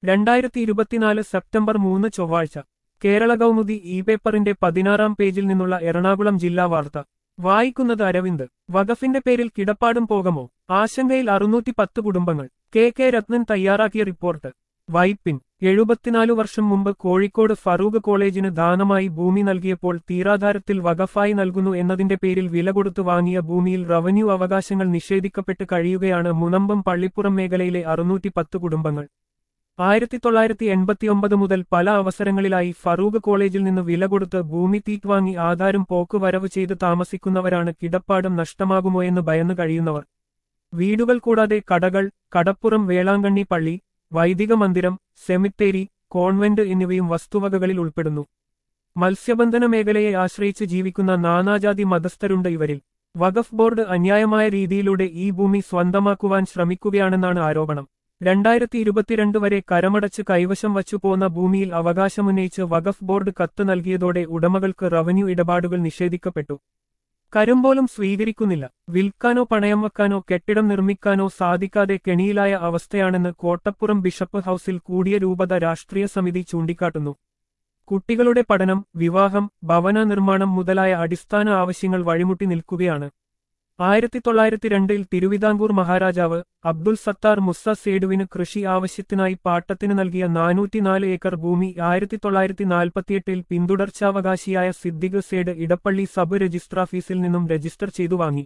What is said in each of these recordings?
രണ്ടായിരത്തി ഇരുപത്തിനാല് സെപ്റ്റംബർ മൂന്ന് ചൊവ്വാഴ്ച കേരള കൗമുദി ഇ പേപ്പറിന്റെ പതിനാറാം പേജിൽ നിന്നുള്ള എറണാകുളം ജില്ലാ വാർത്ത വായിക്കുന്നത് അരവിന്ദ് വഖഫിന്റെ പേരിൽ കിടപ്പാടും പോകമോ ആശങ്കയിൽ അറുന്നൂറ്റി പത്ത് കുടുംബങ്ങൾ കെ കെ രത്നൻ തയ്യാറാക്കിയ റിപ്പോർട്ട് വൈപ്പിൻ എഴുപത്തിനാലു വർഷം മുമ്പ് കോഴിക്കോട് ഫറൂഖ് കോളേജിന് ദാനമായി ഭൂമി നൽകിയപ്പോൾ തീരാധാരത്തിൽ വഖഫായി നൽകുന്നു എന്നതിന്റെ പേരിൽ വില കൊടുത്തു വാങ്ങിയ ഭൂമിയിൽ റവന്യൂ അവകാശങ്ങൾ നിഷേധിക്കപ്പെട്ട് കഴിയുകയാണ് മുനമ്പം പള്ളിപ്പുറം മേഖലയിലെ അറുന്നൂറ്റി പത്ത് കുടുംബങ്ങൾ ആയിരത്തി തൊള്ളായിരത്തി എൺപത്തിയൊമ്പത് മുതൽ പല അവസരങ്ങളിലായി ഫറൂഖ് കോളേജിൽ നിന്ന് വില കൊടുത്ത് ഭൂമി തീറ്റ് വാങ്ങി ആധാരം പോക്കുവരവ് ചെയ്ത് താമസിക്കുന്നവരാണ് കിടപ്പാടം നഷ്ടമാകുമോ എന്ന് ഭയന്നു കഴിയുന്നവർ വീടുകൾ കൂടാതെ കടകൾ കടപ്പുറം വേളാങ്കണ്ണി പള്ളി വൈദിക മന്ദിരം സെമിത്തേരി കോൺവെന്റ് എന്നിവയും വസ്തുവകകളിൽ ഉൾപ്പെടുന്നു മത്സ്യബന്ധന മേഖലയെ ആശ്രയിച്ച് ജീവിക്കുന്ന നാനാജാതി മതസ്ഥരുണ്ട് ഇവരിൽ വഖഫ് ബോർഡ് അന്യായമായ രീതിയിലൂടെ ഈ ഭൂമി സ്വന്തമാക്കുവാൻ ശ്രമിക്കുകയാണെന്നാണ് ആരോപണം രണ്ടായിരത്തി ഇരുപത്തിരണ്ട് വരെ കരമടച്ച് കൈവശം വച്ചു പോന്ന ഭൂമിയിൽ അവകാശമുന്നയിച്ച് വഖഫ് ബോർഡ് കത്ത് നൽകിയതോടെ ഉടമകൾക്ക് റവന്യൂ ഇടപാടുകൾ നിഷേധിക്കപ്പെട്ടു കരുമ്പോലും സ്വീകരിക്കുന്നില്ല വിൽക്കാനോ പണയം വെക്കാനോ കെട്ടിടം നിർമ്മിക്കാനോ സാധിക്കാതെ കെണിയിലായ അവസ്ഥയാണെന്ന് കോട്ടപ്പുറം ബിഷപ്പ് ഹൌസിൽ കൂടിയ രൂപത രാഷ്ട്രീയ സമിതി ചൂണ്ടിക്കാട്ടുന്നു കുട്ടികളുടെ പഠനം വിവാഹം ഭവന നിർമ്മാണം മുതലായ അടിസ്ഥാന ആവശ്യങ്ങൾ വഴിമുട്ടി നിൽക്കുകയാണ് ആയിരത്തി തൊള്ളായിരത്തി രണ്ടിൽ തിരുവിതാംകൂർ മഹാരാജാവ് അബ്ദുൽ സത്താർ മുസ്സ സേഡുവിന് കൃഷി ആവശ്യത്തിനായി പാട്ടത്തിന് നൽകിയ നാനൂറ്റിനാല് ഏക്കർ ഭൂമി ആയിരത്തി തൊള്ളായിരത്തി നാൽപ്പത്തിയെട്ടിൽ പിന്തുടർച്ചാവകാശിയായ സിദ്ദിഖ് സേഡ് ഇടപ്പള്ളി സബ് രജിസ്ട്രാഫീസിൽ നിന്നും രജിസ്റ്റർ ചെയ്തു വാങ്ങി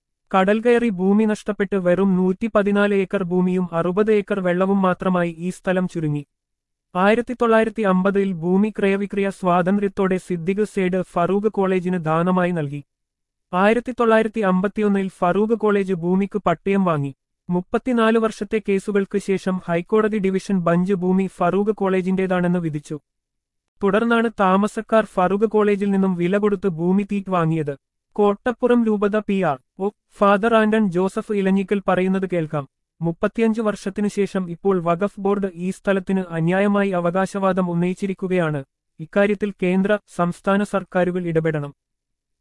കടൽ കയറി ഭൂമി നഷ്ടപ്പെട്ട് വെറും നൂറ്റി പതിനാല് ഏക്കർ ഭൂമിയും അറുപത് ഏക്കർ വെള്ളവും മാത്രമായി ഈ സ്ഥലം ചുരുങ്ങി ആയിരത്തി തൊള്ളായിരത്തി അമ്പതിൽ ഭൂമി ക്രയവിക്രയ സ്വാതന്ത്ര്യത്തോടെ സിദ്ദിഖ് സേഡ് ഫറൂഖ് കോളേജിന് ദാനമായി നൽകി ആയിരത്തി തൊള്ളായിരത്തി അമ്പത്തിയൊന്നിൽ ഫറൂഖ് കോളേജ് ഭൂമിക്ക് പട്ടയം വാങ്ങി മുപ്പത്തിനാല് വർഷത്തെ കേസുകൾക്ക് ശേഷം ഹൈക്കോടതി ഡിവിഷൻ ബഞ്ച് ഭൂമി ഫറൂഖ് കോളേജിന്റേതാണെന്ന് വിധിച്ചു തുടർന്നാണ് താമസക്കാർ ഫറൂഖ് കോളേജിൽ നിന്നും വില കൊടുത്ത് ഭൂമി തീറ്റ് വാങ്ങിയത് കോട്ടപ്പുറം രൂപത P R O father Anton Joseph Elanjikkal പറയുന്നത് കേൾക്കാം മുപ്പത്തിയഞ്ചു വർഷത്തിനു ശേഷം ഇപ്പോൾ വഖഫ് ബോർഡ് ഈ സ്ഥലത്തിന് അന്യായമായി അവകാശവാദം ഉന്നയിച്ചിരിക്കുകയാണ് ഇക്കാര്യത്തിൽ കേന്ദ്ര സംസ്ഥാന സർക്കാരുകൾ ഇടപെടണം